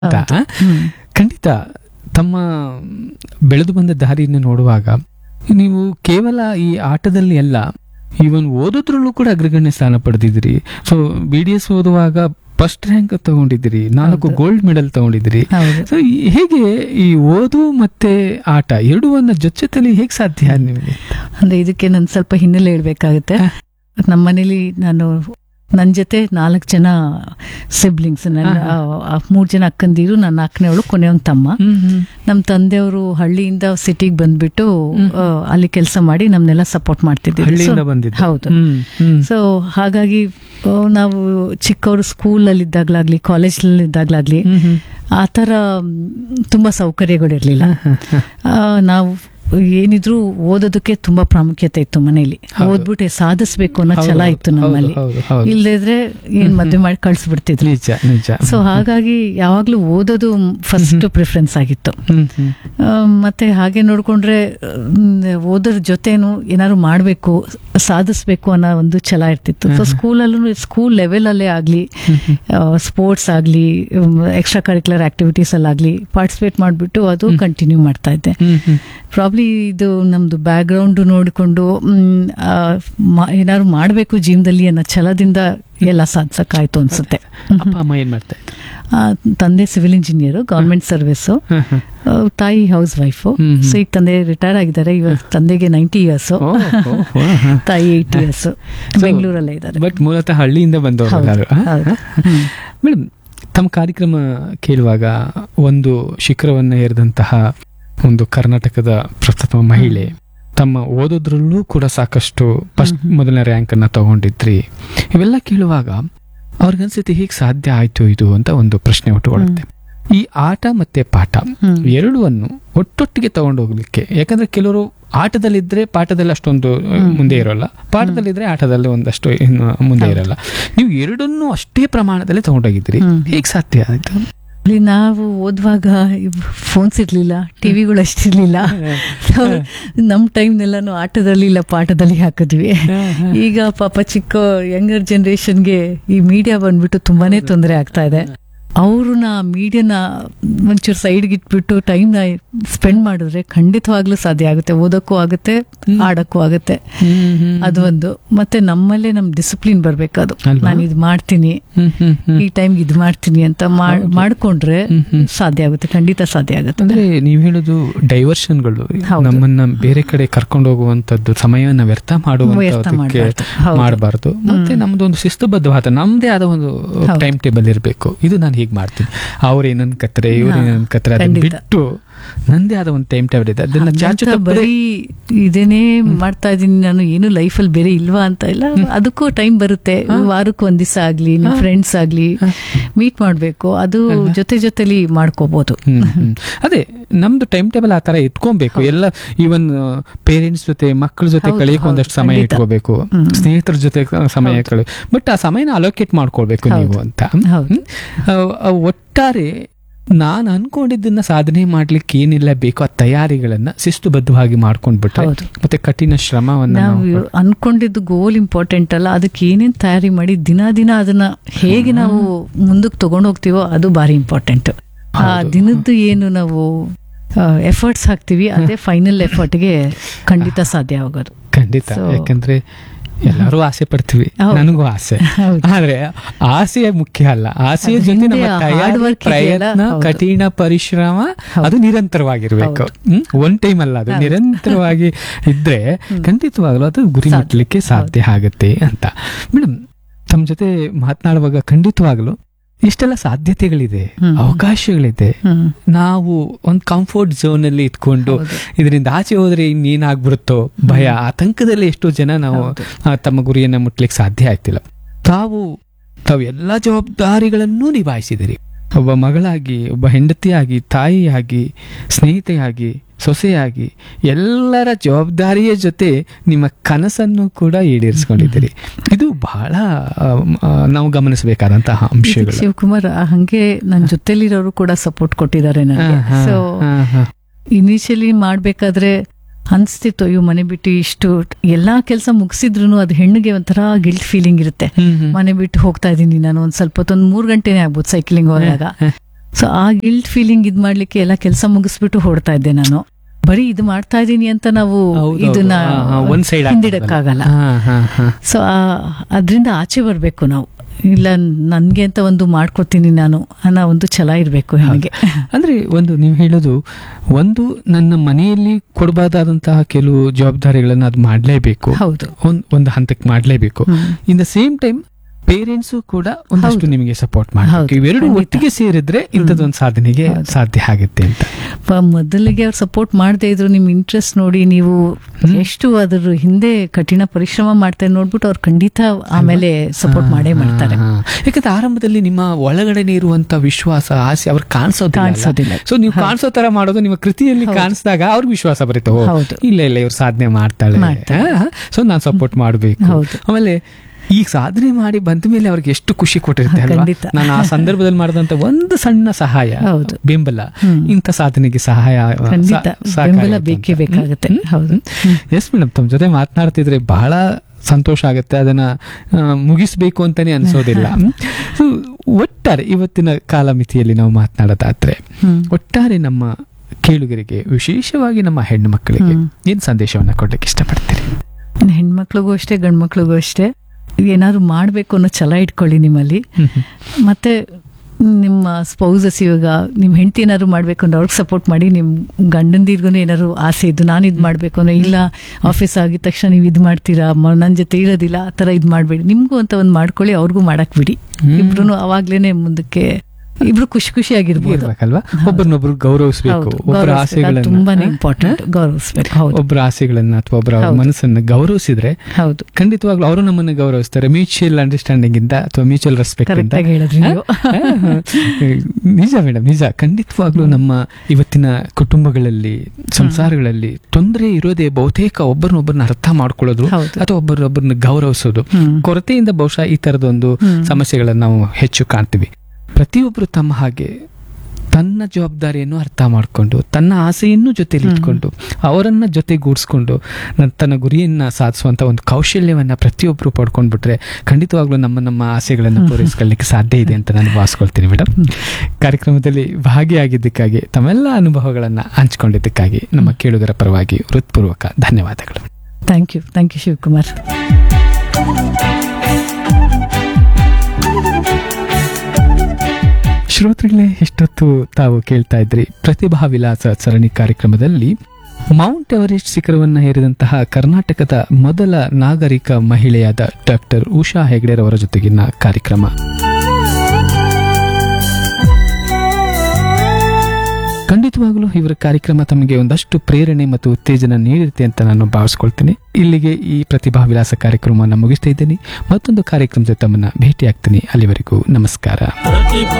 ಅಂತ ಹ್ಮ್. ಖಂಡಿತ ತಮ್ಮ ಬೆಳೆದು ಬಂದ ದಾರಿಯನ್ನು ನೋಡುವಾಗ ನೀವು ಕೇವಲ ಈ ಆಟದಲ್ಲಿ ಅಲ್ಲ ಈವನ್ ಓದೋದ್ರಲ್ಲೂ ಕೂಡ ಅಗ್ರಗಣ್ಯ ಸ್ಥಾನ ಪಡೆದಿದ್ದೀರಿ ಸೊ ಬಿ ಡಿ ಎಸ್ ಓದುವಾಗ ಫಸ್ಟ್ ರ್ಯಾಂಕ್ ತಗೊಂಡಿದ್ದೀರಿ ನಾಲ್ಕು ಹೌದು. ಗೋಲ್ಡ್ ಮೆಡಲ್ ತಗೊಂಡಿದ್ದೀರಿ ಹೌದು ಸೊ ಹೇಗೆ ಈ ಓದು ಮತ್ತೆ ಆಟ ಎರಡೂವನ್ನ ಜೊತೆಲಿ ಹೇಗೆ ಸಾಧ್ಯ ನಿಮಗೆ ಅಂದ್ರೆ ಇದಕ್ಕೆ ನಾನು ಸ್ವಲ್ಪ ಹಿನ್ನೆಲೆ ಹೇಳ್ಬೇಕಾಗುತ್ತೆ ನಮ್ಮ ಮನೇಲಿ ನಾನು ನನ್ನ ಜೊತೆ ನಾಲ್ಕು ಜನ ಸಿಬ್ಲಿಂಗ್ಸ್ ನನ್ನ ಹಾ, ಆ, ಮೂರ್ ಜನ ಅಕ್ಕಂದಿರು ನನ್ನ ನಾಲ್ಕನೇವಳು ಕೊನೆಯವನ್ ತಮ್ಮ ನಮ್ಮ ತಂದೆಯವರು ಹಳ್ಳಿಯಿಂದ ಸಿಟಿಗೆ ಬಂದ್ಬಿಟ್ಟು ಹ್ಮ್. ಆ, ಅಲ್ಲಿ ಕೆಲಸ ಮಾಡಿ ನಮ್ನೆಲ್ಲ ಸಪೋರ್ಟ್ ಮಾಡ್ತಿದ್ದೀವಿ ಹಳ್ಳಿಯಿಂದ So, ಬಂದಿದ್ದು ಹೌದು ಹ್ಮ್, ಹ್ಮ್. ಸೊ ಹಾಗಾಗಿ ಆ, ನಾವು ಚಿಕ್ಕವರು ಸ್ಕೂಲಲ್ಲಿ ಇದ್ದಾಗ್ಲಾಗ್ಲಿ ಕಾಲೇಜಲ್ಲಿ ಇದ್ದಾಗ್ಲಾಗ್ಲಿ ಹ್ಮ್, ಹ್ಮ್. ಆ ಥರ ಮ್, ತುಂಬಾ ಸೌಕರ್ಯಗಳಿರ್ಲಿಲ್ಲ ಆ, ನಾವು ಏನಿದ್ರು ಓದೋದಕ್ಕೆ ತುಂಬಾ ಪ್ರಾಮುಖ್ಯತೆ ಇತ್ತು ಮನೇಲಿ ಹೌದು. ಓದ್ಬಿಟ್ಟೆ ಸಾಧಿಸ್ಬೇಕು ಅನ್ನೋ ಹೌದು, ಛಲ ಇತ್ತು ಹೌದು, ನಮ್ಮಲ್ಲಿ ಹೌದು, ಹೌದು. ಇಲ್ಲದಿದ್ರೆ ಏನ್ ಮದ್ವೆ ಮಾಡಿ ಕಳ್ಸಿಬಿಡ್ತಿದ್ರು ನಿಜ ನಿಜ ಸೊ ಹಾಗಾಗಿ ಯಾವಾಗ್ಲೂ ಓದೋದು ಫಸ್ಟ್ ಪ್ರಿಫರೆನ್ಸ್ ಆಗಿತ್ತು ಹ್ಮ್, ಹ್ಮ್. ಆ, ಮತ್ತೆ ಹಾಗೆ ನೋಡ್ಕೊಂಡ್ರೆ ಮ್, ಓದೋದ್ರ ಜೊತೆನು ಏನಾದ್ರು ಮಾಡಬೇಕು ಸಾಧಿಸ್ಬೇಕು ಅನ್ನೋ ಒಂದು ಛಲ ಇರ್ತಿತ್ತು ಸೊ ಸ್ಕೂಲಲ್ಲೂ ಸ್ಕೂಲ್ ಲೆವೆಲಲ್ಲೇ ಆಗಲಿ ಸ್ಪೋರ್ಟ್ಸ್ ಆಗಲಿ ಎಕ್ಸ್ಟ್ರಾ ಕರಿಕ್ಯುಲರ್ ಆಕ್ಟಿವಿಟೀಸ್ ಅಲ್ಲಾಗಲಿ ಪಾರ್ಟಿಸಿಪೇಟ್ ಮಾಡಿಬಿಟ್ಟು ಅದು ಕಂಟಿನ್ಯೂ ಮಾಡ್ತಾ ಇದ್ದೆ ಹ್ಮ್, ಹ್ಮ್. ಪ್ರಾಬ್ಲಿ ಇದು ನಮ್ದು ಬ್ಯಾಕ್ ಗ್ರೌಂಡ್ ನೋಡಿಕೊಂಡು ಏನಾದ್ರು ಮಾಡಬೇಕು ಜೀವನದಲ್ಲಿ ಅನ್ನೋ ಛಲದಿಂದ ಎಲ್ಲ ಸಾಧಿಸಕ್ಕಾಯ್ತು ಅನ್ಸುತ್ತೆ ಅಪ್ಪ ಅಮ್ಮ ಏನ್ ಮಾಡ್ತಾ ಇದ್ರು ಆ, ತಂದೆ ಸಿವಿಲ್ ಇಂಜಿನಿಯರ್ ಗೌರ್ಮೆಂಟ್ ಸರ್ವಿಸು ಹ್ಮ್, ಹ್ಮ್. ತಾಯಿ ಹೌಸ್ ವೈಫು ಹ್ಮ್, ಹ್ಮ್. ಸೊ ಈಗ ತಂದೆ ರಿಟೈರ್ ಆಗಿದ್ದಾರೆ ಇವಾಗ ತಂದೆಗೆ ನೈಂಟಿ ಇಯರ್ಸ್ ಓ, ಓ, ಓ, ಹ. ತಾಯಿ ಏಯ್ಟಿ ಇಯರ್ಸ್ ಬೆಂಗಳೂರಲ್ಲೇ ಇದ್ದಾರೆ ಬಟ್ ಮೂಲತಃ ಹಳ್ಳಿಯಿಂದ ಬಂದವರು ಹೌದು, ಎಲ್ಲರೂ, ಆ? ಹೌದು. ಹ್ಮ್. ಮೇಡಮ್ ತಮ್ಮ ಕಾರ್ಯಕ್ರಮ ಕೇಳುವಾಗ ಒಂದು ಶಿಖರವನ್ನು ಏರಿದಂತಹ ಒಂದು ಕರ್ನಾಟಕದ ಪ್ರಥಮ ಮಹಿಳೆ ತಮ್ಮ ಓದೋದ್ರಲ್ಲೂ ಕೂಡ ಸಾಕಷ್ಟು ಫಸ್ಟ್ ಹ್ಮ್. ಮೊದಲನೇ ರ್ಯಾಂಕ್ ಅನ್ನ ತಗೊಂಡಿದ್ರಿ ಇವೆಲ್ಲ ಕೇಳುವಾಗ ಅವ್ರಿಗನ್ಸುತ್ತೆ ಹೇಗೆ ಸಾಧ್ಯ ಆಯ್ತು ಇದು ಅಂತ ಒಂದು ಪ್ರಶ್ನೆ ಹುಟ್ಟುಕೊಳ್ಳುತ್ತೆ ಈ ಆಟ ಮತ್ತೆ ಪಾಠ ಹ್ಮ್. ಎರಡನ್ನು ಒಟ್ಟೊಟ್ಟಿಗೆ ತಗೊಂಡು ಹೋಗ್ಲಿಕ್ಕೆ ಯಾಕಂದ್ರೆ ಕೆಲವರು ಆಟದಲ್ಲಿದ್ರೆ ಪಾಠದಲ್ಲಿ ಅಷ್ಟೊಂದು ಅಹ್, ಹ್ಮ್. ಮುಂದೆ ಇರೋಲ್ಲ ಪಾಠದಲ್ಲಿದ್ರೆ ಆಟದಲ್ಲಿ ಒಂದಷ್ಟು ಇನ್ನು ಮುಂದೆ ಇರಲ್ಲ ನೀವು ಎರಡನ್ನೂ ಅಷ್ಟೇ ಪ್ರಮಾಣದಲ್ಲಿ ತಗೊಂಡೋಗಿದ್ರಿ ಹ್ಮ್. ಹೇಗೆ ಸಾಧ್ಯ ಆಯ್ತು ಇಲ್ಲಿ ನಾವು ಓದುವಾಗ ಫೋನ್ಸ್ ಇರ್ಲಿಲ್ಲ ಟಿವಿಗಳು ಅಷ್ಟಿರ್ಲಿಲ್ಲ ನಾವು ನಮ್ಮ ಟೈಮ್ನೆಲ್ಲಾನು ಆಟದಲ್ಲಿ ಇಲ್ಲ ಪಾಠದಲ್ಲಿ ಹಾಕಿದ್ವಿ ಈಗ ಪಾಪ ಚಿಕ್ಕ ಯಂಗರ್ ಜನರೇಷನ್ಗೆ ಈ ಮೀಡಿಯಾ ಬಂದ್ಬಿಟ್ಟು ತುಂಬಾನೇ ತೊಂದರೆ ಆಗ್ತಾ ಇದೆ ಅವ್ರನ್ನ ಮೀಡಿಯಾನ ಒಂಚೂರು ಸೈಡ್ಗೆ ಇಟ್ಬಿಟ್ಟು ಟೈಮ್ನ ಸ್ಪೆಂಡ್ ಮಾಡಿದ್ರೆ ಖಂಡಿತವಾಗ್ಲೂ ಸಾಧ್ಯ ಆಗುತ್ತೆ ಓದೋಕ್ಕೂ ಆಗುತ್ತೆ ಆಡೋಕ್ಕೂ ಆಗುತ್ತೆ ಅದು ಒಂದು ಮತ್ತೆ ನಮ್ಮಲ್ಲೇ ನಮ್ ಡಿಸಿಪ್ಲಿನ್ ಬರ್ಬೇಕದು ಅಲ್ವಾ? ನಾನು ಇದು ಮಾಡ್ತೀನಿ ಹ್ಮ್, ಹ್ಮ್, ಹ್ಮ್. ಈ ಟೈಮ್ಗೆ ಇದು ಮಾಡ್ತೀನಿ ಅಂತ ಮಾಡ್- ಮಾಡ್ಕೊಂಡ್ರೆ ಸಾಧ್ಯ ಆಗುತ್ತೆ ಖಂಡಿತ ಸಾಧ್ಯ ಆಗುತ್ತೆ ಅಂದ್ರೆ ನೀವು ಹೇಳೋದು ಡೈವರ್ಷನ್ಗಳು ಹೌದು. ನಮ್ಮನ್ನ ಬೇರೆ ಕಡೆ ಕರ್ಕೊಂಡು ಹೋಗುವಂತದ್ದು ಸಮಯವನ್ನ ವ್ಯರ್ಥ ವ್ಯರ್ಥ ಮಾಡುವಂತದಕ್ಕೆ ಮಾಡ್ಬಾರ್ದು. ಹೌದು. ಮಾಡಬಾರ್ದು ಮತ್ತೆ ನಮ್ದು ಒಂದು ಶಿಸ್ತುಬದ್ಧವಾದ ನಮ್ದೇ ಆದ ಒಂದು ಹೌದು. ಟೈಮ್ ಟೇಬಲ್ ಇರಬೇಕು ಇದು ನಾನು ಹೀಗೆ ಮಾಡ್ತೀನಿ ಅವ್ರು ಏನನ್ ಕತ್ರೆ ಇವ್ರು ಹಾ, ಏನನ್ ಕತ್ರೆ ಅದನ್ನ ಖಂಡಿತ. ಬಿಟ್ಟು ನಂದೇ ಆದ ಒಂದು ಟೈಮ್ ಟೇಬಲ್ ಇದೆ ಅದನ್ನ ಚಾಚು ಹಂಗಂತ ತಪ್ಪದೆ ಬರೀ ಇದೇನೇ ಮಾಡ್ತಾ ಇದೀನಿ ನಾನು ಏನು ಲೈಫಲ್ಲಿ ಬೇರೆ ಇಲ್ವಾ ಅಂತ ಇಲ್ಲ ಅದಕ್ಕೂ ಟೈಮ್ ಬರುತ್ತೆ ವಾರಕ್ಕೆ ಒಂದ್ ದಿವಸ ಆಗ್ಲಿ ನಿಮ್ ಫ್ರೆಂಡ್ಸ್ ಆಗ್ಲಿ ಮೀಟ್ ಮಾಡ್ಬೇಕು ಅದು ಜೊತೆ ಜೊತೆಲಿ ಮಾಡ್ಕೋಬಹುದು ಹ್ಮ್, ಹ್ಮ್. ಅದೇ ನಮ್ದು ಟೈಮ್ ಟೇಬಲ್ ಆ ತರ ಇಟ್ಕೊಬೇಕು ಎಲ್ಲ ಈವನ್ ಪೇರೆಂಟ್ಸ್ ಜೊತೆ ಮಕ್ಕಳ ಜೊತೆ ಹೌದು, ಕಳಿಯಕ್ಕೆ ಹೌದು, ಒಂದಷ್ಟು ಸಮಯ ಖಂಡಿತ. ಇಟ್ಕೋಬೇಕು ಹ್ಮ್. ಸ್ನೇಹಿತರ ಜೊತೆ ಸಮಯ ಕಳಿ ಬಟ್ ಆ ಸಮಯನ ಅಲೋಕೇಟ್ ಮಾಡ್ಕೊಳ್ಬೇಕು ಹೌದು. ನೀವು ಅಂತ ಹೌದು. ಹ್ಮ್. ಆ- ಆ ಒಟ್ಟಾರೆ ನಾನು ಅನ್ಕೊಂಡಿದ್ದನ್ನ ಸಾಧನೆ ಮಾಡ್ಲಿಕ್ಕೆ ಏನೆಲ್ಲ ಬೇಕೋ ಆ ತಯಾರಿಗಳನ್ನ ಶಿಸ್ತುಬದ್ಧವಾಗಿ ಮಾಡ್ಕೊಂಡ್ಬಿಟ್ರೆ ಹೌದು. ಮತ್ತೆ ಕಠಿಣ ಶ್ರಮವನ್ನ ನಾವು ನಾವು ಅನ್ಕೊಂಡಿದ್ದು ಗೋಲ್ ಇಂಪಾರ್ಟೆಂಟ್ ಅಲ್ಲ ಅದಕ್ಕೆ ಏನೇನ್ ತಯಾರಿ ಮಾಡಿ ದಿನ ದಿನ ಅದನ್ನ ಹೇಗೆ ನಾವು ಮುಂದಕ್ಕೆ ತಗೊಂಡ್ ಹೋಗ್ತೀವೋ ಅದು ಬಾರಿ ಇಂಪಾರ್ಟೆಂಟ್ ಆ ಹೌದು. ದಿನದ್ದು ಏನು ನಾವು ಎಫರ್ಟ್ಸ್ ಹಾಕ್ತಿವಿ ಅದೇ ಫೈನಲ್ ಎಫರ್ಟ್ಗೆ ಖಂಡಿತ ಸಾಧ್ಯ ಆಗೋದು ಖಂಡಿತ So- ಯಾಕಂದ್ರೆ ಎಲ್ಲರೂ ಆಸೆ ಪಡ್ತೀವಿ ಹೌದು. ನನಗೂ ಆಸೆ ಹೌದು. ಆದ್ರೆ ಆಸೆ ಮುಖ್ಯ ಅಲ್ಲ ಆಸೆಯ ಅದ್ರ ಜೊತೆ ಹಿಂದೆ ನಮ್ಮ ಆ ತಯಾರಿ, hard work ಇದೆಯಲ್ಲ, ಪ್ರಯತ್ನ ಹೌದು. ಕಠಿಣ ಪರಿಶ್ರಮ ಹೌದು. ಅದು ನಿರಂತರವಾಗಿರ್ಬೇಕು ಹ್ಮ್ ಒನ್ ಟೈಮ್ ಅಲ್ಲ ಅದು ಹೌದು. ನಿರಂತರವಾಗಿ ಇದ್ರೆ ಖಂಡಿತವಾಗ್ಲೂ ಅದು ಗುರಿ ಸಾಧ್ಯ. ಮುಟ್ಲಿಕ್ಕೆ ಸಾಧ್ಯ ಆಗುತ್ತೆ ಅಂತ ಮೇಡಮ್ ತಮ್ಮ ಜೊತೆ ಮಾತನಾಡುವಾಗ ಖಂಡಿತವಾಗ್ಲೂ ಇಷ್ಟೆಲ್ಲ ಸಾಧ್ಯತೆಗಳಿದೆ ಹ್ಮ್. ಅವಕಾಶಗಳಿದೆ ಹ್ಮ್ ನಾವು ಒಂದು ಕಂಫರ್ಟ್ ಝೋನ್ ಅಲ್ಲಿ ಇದ್ಕೊಂಡು ಹೌದು. ಇದರಿಂದ ಆಚೆ ಹೋದ್ರೆ ಇನ್ನೇನಾಗ್ಬಿಡುತ್ತೋ ಭಯ ಆತಂಕದಲ್ಲಿ ಎಷ್ಟೋ ಜನ ನಾವು ಹೌದು. ಆ, ತಮ್ಮ ಗುರಿಯನ್ನ ಮುಟ್ಲಿಕ್ಕೆ ಸಾಧ್ಯ ಆಯ್ತಿಲ್ಲ ತಾವು ತಾವು ಎಲ್ಲ ಜವಾಬ್ದಾರಿಗಳನ್ನೂ ನಿಭಾಯಿಸಿದಿರಿ ಒಬ್ಬ ಮಗಳಾಗಿ ಒಬ್ಬ ಹೆಂಡತಿಯಾಗಿ ತಾಯಿಯಾಗಿ ಸ್ನೇಹಿತೆಯಾಗಿ ಸೊಸೆಯಾಗಿ ಎಲ್ಲರ ಜವಾಬ್ದಾರಿಯ ಜೊತೆ ನಿಮ್ಮ ಕನಸನ್ನು ಕೂಡ ಈಡೇರಿಸ್ಕೊಂಡಿದ್ದೀರಿ ಇದು ಬಹಳ ಆ, ಆ, ನಾವು ಗಮನಿಸಬೇಕಾದಂತಹ ಅಂಶಗಳು ಶಿವಕುಮಾರ್ ಆ ಹಂಗೆ ನನ್ನ ಜೊತೆಲಿರೋರು ಕೂಡ ಸಪೋರ್ಟ್ ಕೊಟ್ಟಿದ್ದಾರೆ ನನಗೆ ಹಾ, ಹಾ, ಸೊ ಹಾ, ಹಾ. ಇನಿಷಿಯಲಿ ಮಾಡ್ಬೇಕಾದ್ರೆ ಅನ್ಸ್ತಿತ್ತು ಅಯ್ಯೋ ಮನೆ ಬಿಟ್ಟು ಇಷ್ಟು ಎಲ್ಲಾ ಕೆಲಸ ಮುಗಿಸಿದ್ರು ಅದು ಹೆಣ್ಣಿಗೆ ಒಂಥರ ಗಿಲ್ಟ್ ಫೀಲಿಂಗ್ ಇರುತ್ತೆ ಹ್ಮ್, ಹ್ಮ್. ಮನೆ ಬಿಟ್ಟು ಹೋಗ್ತಾ ಇದೀನಿ ನಾನು ಒಂದ್ ಸ್ವಲ್ಪ ಹೊತ್ತು ಒಂದ್ ಮೂರ್ ಗಂಟೆನೇ ಆಗ್ಬೋದು ಸೈಕ್ಲಿಂಗ್ ಹೋದಾಗ ಸೊ ಆ ಗಿಲ್ಟ್ ಫೀಲಿಂಗ್ ಇದ್ ಮಾಡ್ಲಿಕ್ಕೆ ಎಲ್ಲ ಕೆಲಸ ಮುಗಿಸ್ಬಿಟ್ಟು ಹೊಡ್ತಾ ಇದ್ದೆ ನಾನು ಬರೀ ಇದು ಮಾಡ್ತಾ ಇದೀನಿ ಅಂತ ನಾವು ಹೌದು, ಇದನ್ನ ಹೌದು. ಹಾ, ಹಾ, ಒಂದ್ side ಹಿಂದಿಡಕ್ಕಾಗಲ್ಲ ಹಾ, ಹಾ, ಹಾ. ಸೊ ಅದರಿಂದ ಆಚೆ ಬರಬೇಕು ನಾವು ಇಲ್ಲ ನನ್ಗೆ ಅಂತ ಒಂದು ಮಾಡ್ಕೊತೀನಿ ನಾನು ಅನ್ನೋ ಒಂದು ಛಲ ಇರಬೇಕು ನಮಗೆ ಅಂದ್ರೆ ಒಂದು ನೀವು ಹೇಳೋದು ಒಂದು ನನ್ನ ಮನೆಯಲ್ಲಿ ಕೊಡಬಾರ್ದಾದಂತಹ ಕೆಲವು ಜವಾಬ್ದಾರಿಗಳನ್ನ ಅದು ಮಾಡ್ಲೇಬೇಕು ಹೌದು ಒಂದ್ ಒಂದು ಹಂತಕ್ಕೆ ಮಾಡ್ಲೇಬೇಕು ಹ್ಮ್. In the same time parents ಕೂಡ ಒಂದಷ್ಟು ನಿಮಗೆ ಸಪೋರ್ಟ್ ಮಾಡಬೇಕು ಹೌದು, ಇವೆರಡು ಖಂಡಿತ. ಒಟ್ಟಿಗೆ ಸೇರಿದ್ರೆ ಇಂಥದ್ದೊಂದು ಸಾಧನೆಗೆ ಸಾಧ್ಯ ಆಗುತ್ತೆ ಅಂತ ಪ- ಮೊದಲಿಗೆ ಅವ್ರು ಸಪೋರ್ಟ್ ಮಾಡದೇ ಇದ್ರು ನಿಮ್ ಇಂಟ್ರೆಸ್ಟ್ ನೋಡಿ ನೀವು ಎಷ್ಟು ಅದ್ರ ಹಿಂದೆ ಕಠಿಣ ಪರಿಶ್ರಮ ಮಾಡ್ತಾರೆ ನೋಡ್ಬಿಟ್ಟು ಅವ್ರು ಖಂಡಿತ ಆಮೇಲೆ ಸಪೋರ್ಟ್ ಮಾಡೇ ಮಾಡ್ತಾರೆ ಹಾ, ಹಾ. ಯಾಕಂದ್ರೆ ಆರಂಭದಲ್ಲಿ ನಿಮ್ಮ ಒಳಗಡೆನೆ ಇರುವಂತ ವಿಶ್ವಾಸ ಆಸೆ ಅವ್ರು ಕಾಣಿಸೋದಿಲ್ಲ ಕಾಣಿಸೋದಿಲ್ಲ. ಸೊ ನೀವು ಕಾಣಿಸೋ ತರ ಮಾಡೋದು ನಿಮ್ಮ ಕೃತಿಯಲ್ಲಿ ಕಾಣಿಸಿದಾಗ ಅವ್ರಿಗೆ ವಿಶ್ವಾಸ ಬರುತ್ತೆ ಓ, ಹೌದು. ಇಲ್ಲ ಇಲ್ಲ ಇವ್ರು ಸಾಧನೆ ಮಾಡ್ತಾಳೆ ಮಾಡ್ತಾಳೆ. ಸೊ ನಾನು ಸಪೋರ್ಟ್ ಮಾಡಬೇಕು ಹೌದು. ಆಮೇಲೆ ಈಗ ಸಾಧನೆ ಮಾಡಿ ಬಂದ ಮೇಲೆ ಅವ್ರಿಗೆ ಎಷ್ಟು ಖುಷಿ ಕೊಟ್ಟಿರುತ್ತೆ ಅಲ್ವಾ ಖಂಡಿತ. ನಾನು ಆ ಸಂದರ್ಭದಲ್ಲಿ ಮಾಡಿದಂತ ಒಂದು ಸಣ್ಣ ಸಹಾಯ ಹೌದು. ಬೆಂಬಲ ಹ್ಮ್. ಇಂಥ ಸಾಧನೆಗೆ ಸಹಾಯ ಖಂಡಿತ ಸಹಕಾರ ಬೆಂಬಲ ಆಯ್ತು ಬೇಕೇ ಅಂತ. ಬೇಕಾಗುತ್ತೆ ಹ್ಮ್. ಹೌದು ಎಸ್ ಮೇಡಮ್ ತಮ್ಮ ಜೊತೆ ಮಾತನಾಡ್ತಿದ್ರೆ ಬಹಳ ಸಂತೋಷ ಆಗುತ್ತೆ ಅದನ್ನ ಆ, ಮುಗಿಸ್ಬೇಕು ಅಂತಾನೆ ಅನ್ಸೋದಿಲ್ಲ So, ಒಟ್ಟಾರೆ ಇವತ್ತಿನ ಕಾಲಮಿತಿಯಲ್ಲಿ ನಾವು ಮಾತನಾಡೋದಾದ್ರೆ ಹ್ಮ್. ಒಟ್ಟಾರೆ ನಮ್ಮ ಕೇಳುಗರಿಗೆ ವಿಶೇಷವಾಗಿ ನಮ್ಮ ಹೆಣ್ಣು ಮಕ್ಕಳಿಗೆ ಹ್ಮ್. ಏನ್ ಸಂದೇಶವನ್ನ ಕೊಡ್ಲಿಕ್ಕೆ ಇಷ್ಟಪಡ್ತೀರಿ ಹೆಣ್ಮಕ್ಳಿಗೂ ಅಷ್ಟೇ ಗಂಡ್ಮಕ್ಳಿಗೂ ಅಷ್ಟೇ ಏನಾದ್ರು ಮಾಡ್ಬೇಕು ಅನ್ನೋ ಛಲ ಇಟ್ಕೊಳ್ಳಿ ನಿಮ್ಮಲ್ಲಿ ಮತ್ತೆ ನಿಮ್ಮ ಸ್ಪೌಸಸ್ ಇವಾಗ ನಿಮ್ಮ ಹೆಂಡತಿ ಏನಾದ್ರು ಮಾಡ್ಬೇಕು ಅಂದ್ರೆ ಅವ್ರಿಗೆ ಸಪೋರ್ಟ್ ಮಾಡಿ ನಿಮ್ಮ ಗಂಡಂದಿರ್ಗು ಏನಾದ್ರು ಆಸೆ ಇದ್ದು ನಾನು ಇದು ಮಾಡ್ಬೇಕು ಅನ್ನೋ ಇಲ್ಲ ಆಫೀಸ್ ಆಗಿದ ತಕ್ಷಣ ನೀವು ಇದು ಮಾಡ್ತೀರಾ ನನ್ನ ಜೊತೆ ಇರೋದಿಲ್ಲ ಆ ಥರ ಇದು ಮಾಡಬೇಡಿ ನಿಮಗೂ ಅಂತ ಒಂದು ಮಾಡ್ಕೊಳ್ಳಿ ಅವ್ರಿಗೂ ಮಾಡಕ್ ಬಿಡಿ ಹ್ಮ್. ಇಬ್ರು ಅವಾಗ್ಲೇನೆ ಮುಂದಕ್ಕೆ ಇಬ್ರು ಖುಷಿ ಖುಷಿಯಾಗಿರ್ಬೋದು ಇರ್ಬೇಕಲ್ವಾ ಒಬ್ಬರನ್ನೊಬ್ರು ಗೌರವಿಸಬೇಕು ಹೌದು, ಒಬ್ಬರ ಗೌರವಿಸ್ಬೇಕು. ಅದು ಆಸೆಗಳನ್ನ ತುಂಬಾನೇ ಇಂಪಾರ್ಟೆಂಟ್ ಗೌರವಿಸ್ಬೇಕು ಹೌದು ಒಬ್ಬರ ಆಸೆಗಳನ್ನ ಅಥವಾ ಒಬ್ಬರ ಹೌದು. ಮನಸ್ಸನ್ನ ಗೌರವಿಸಿದ್ರೆ ಹೌದು ಖಂಡಿತವಾಗ್ಲೂ ಅವರು ನಮ್ಮನ್ನು ಗೌರವಿಸ್ತಾರೆ ಮ್ಯೂಚುವಲ್ ಅಂಡರ್ಸ್ಟ್ಯಾಂಡಿಂಗ್ ಇಂದ ಅಥವಾ ಮ್ಯೂಚುವಲ್ ರೆಸ್ಪೆಕ್ಟ್ ಕರೆಕ್ಟ್ ಇಂದ ಆಗಿ ಹೇಳಿದ್ರಿ ನೀವು ನಿಜ ಮೇಡಮ್ ನಿಜ ಖಂಡಿತವಾಗ್ಲೂ ನಮ್ಮ ಇವತ್ತಿನ ಕುಟುಂಬಗಳಲ್ಲಿ ಸಂಸಾರಗಳಲ್ಲಿ ತೊಂದರೆ ಇರೋದೇ ಬಹುತೇಕ ಒಬ್ಬರನ್ನೊಬ್ಬರನ್ನ ಅರ್ಥ ಮಾಡ್ಕೊಳ್ಳೋದು ಹೌದು. ಅಥವಾ ಒಬ್ಬರನ್ನೊಬ್ಬರನ್ನ ಗೌರವಿಸೋದು ಹ್ಮ್. ಕೊರತೆಯಿಂದ ಬಹುಶಃ ಈ ತರದೊಂದು ಹ್ಮ್. ಸಮಸ್ಯೆಗಳನ್ನು ನಾವು ಹೆಚ್ಚು ಕಾಣ್ತೀವಿ ಪ್ರತಿಯೊಬ್ಬರು ತಮ್ಮ ಹಾಗೆ ತನ್ನ ಜವಾಬ್ದಾರಿಯನ್ನು ಅರ್ಥ ಮಾಡಿಕೊಂಡು ತನ್ನ ಆಸೆಯನ್ನು ಜೊತೆಲಿ ಇಟ್ಕೊಂಡು ಅವರನ್ನ ಜೊತೆಗೂಡಿಸ್ಕೊಂಡು ನ- ತನ್ನ ಗುರಿಯನ್ನ ಸಾಧಿಸುವಂತ ಒಂದು ಕೌಶಲ್ಯವನ್ನ ಪ್ರತಿಯೊಬ್ಬರು ಪಡ್ಕೊಂಡ್ಬಿಟ್ರೆ ಖಂಡಿತವಾಗ್ಲೂ ನಮ್ಮ ನಮ್ಮ ಆಸೆಗಳನ್ನು ಪೂರೈಸ್ಕೊಳ್ಳಿಕ್ಕೆ ಸಾಧ್ಯ ಇದೆ ಅಂತ ನಾನು ಭಾವಿಸ್ಕೊಳ್ತೀನಿ ಮೇಡಮ್ ಕಾರ್ಯಕ್ರಮದಲ್ಲಿ ಭಾಗಿಯಾಗಿದ್ದಕ್ಕಾಗಿ ತಮ್ಮೆಲ್ಲ ಅನುಭವಗಳನ್ನ ಹಂಚಿಕೊಂಡಿದ್ದಕ್ಕಾಗಿ ನಮ್ಮ ಕೇಳುಗರ ಪರವಾಗಿ ಹೃತ್ಪೂರ್ವಕ ಧನ್ಯವಾದಗಳು thank you thank you Shivakumar ಶ್ರೋತೃಗಳೇ ಇಷ್ಟೊತ್ತು ತಾವು ಕೇಳ್ತಾ ಇದ್ರಿ ಪ್ರತಿಭಾ ವಿಲಾಸ ಸರಣಿ ಕಾರ್ಯಕ್ರಮದಲ್ಲಿ ಮೌಂಟ್ ಎವರೆಸ್ಟ್ ಶಿಖರವನ್ನು ಹೇರಿದಂತಹ ಕರ್ನಾಟಕದ ಮೊದಲ ನಾಗರಿಕ ಮಹಿಳೆಯಾದ ಡಾಕ್ಟರ್ ಉಷಾ ಹೆಗ್ಡೆರವರ ಜೊತೆಗಿನ ಕಾರ್ಯಕ್ರಮ ಖಂಡಿತವಾಗಲೂ ಇವರ ಕಾರ್ಯಕ್ರಮ ತಮಗೆ ಒಂದಷ್ಟು ಪ್ರೇರಣೆ ಮತ್ತು ಉತ್ತೇಜನ ನೀಡಿರುತ್ತೆ ಅಂತ ನಾನು ಭಾವಿಸ್ಕೊಳ್ತೀನಿ ಇಲ್ಲಿಗೆ ಈ ಪ್ರತಿಭಾ ವಿಲಾಸ ಕಾರ್ಯಕ್ರಮವನ್ನು ಮುಗಿಸ್ತಾ ಇದ್ದೀನಿ ಮತ್ತೊಂದು ಕಾರ್ಯಕ್ರಮದ ತಮ್ಮನ್ನ ಭೇಟಿಯಾಗ್ತೀನಿ ಅಲ್ಲಿವರೆಗೂ ನಮಸ್ಕಾರ ಪ್ರತಿಭಾ